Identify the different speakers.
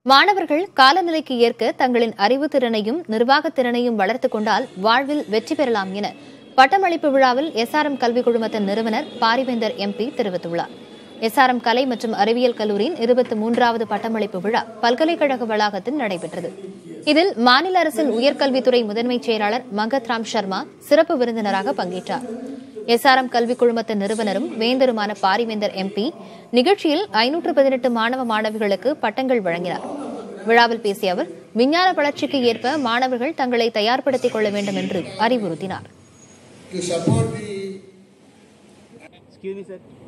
Speaker 1: மாணவர்கள் காலநிலைக்கு ஏற்க தங்களின் அறிவுத்திறனையும் நிர்வாகத் திறனையும் வளர்த்துக் கொண்டால் வாழ்வில் வெற்றி பெறலாம் என பட்டமளிப்பு விழாவில் எஸ்ஆர்எம் கல்விக் குழுமத்தின் நிறுவனர் பாரிவேந்தர் எம்பி தெரிவித்துள்ளார் எஸ்ஆர்எம் கலை மற்றும் அறிவியல் கல்லூரியின் இருபத்தி மூன்றாவது பட்டமளிப்பு விழா பல்கலைக்கழக வளாகத்தில் நடைபெற்றது இதில் மாநில அரசின் உயர்கல்வித்துறை முதன்மைச் செயலாளர் மகத் ராம் சர்மா சிறப்பு விருந்தினராக பங்கேற்றார் எஸ்ஆர்எம் கல்விக் குழுமத்தின் நிறுவனரும் வேந்தருமான பாரிவேந்தர் எம்பி நிகழ்ச்சியில் ஐநூற்று பதினெட்டு மாணவ மாணவிகளுக்கு பட்டங்கள் வழங்கினார் விழாவில் பேசிய அவர் விஞ்ஞான வளர்ச்சிக்கு ஏற்ப மாணவர்கள் தங்களை தயார்படுத்திக் கொள்ள வேண்டும் என்று அறிவுறுத்தினார்
Speaker 2: to support the
Speaker 3: Excuse me, sir.